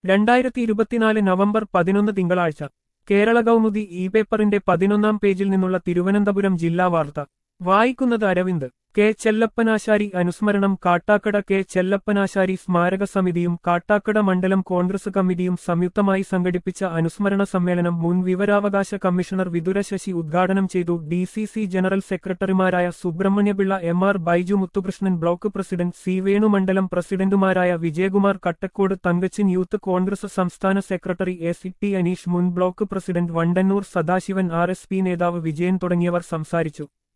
രണ്ടായിരത്തി ഇരുപത്തിനാല് നവംബർ പതിനൊന്ന് തിങ്കളാഴ്ച കേരള കൗമുദി ഇ പേപ്പറിന്റെ പതിനൊന്നാം പേജിൽ നിന്നുള്ള തിരുവനന്തപുരം ജില്ലാ വാർത്ത വായിക്കുന്നത് അരവിന്ദ് കെ ചെല്ലപ്പനാശാരി അനുസ്മരണം കാട്ടാക്കട കെ ചെല്ലപ്പനാശാരി സ്മാരക സമിതിയും കാട്ടാക്കട മണ്ഡലം കോൺഗ്രസ് കമ്മിറ്റിയും സംയുക്തമായി സംഘടിപ്പിച്ച അനുസ്മരണ സമ്മേളനം മുൻ വിവരാവകാശ കമ്മീഷണർ വിതുര ശശി ഉദ്ഘാടനം ചെയ്തു ഡി സി സി ജനറൽ സെക്രട്ടറിമാരായ Subramania Pillai M R Baiju Muthukrishnan block president C Venu മണ്ഡലം പ്രസിഡന്റുമാരായ വിജയകുമാർ കട്ടക്കോട് തങ്കച്ചിൻ യൂത്ത് കോൺഗ്രസ് സംസ്ഥാന secretary A C T Aneesh മുൻ block president Vandannoor Sadasivan R S P നേതാവ് വിജയൻ തുടങ്ങിയവർ സംസാരിച്ചു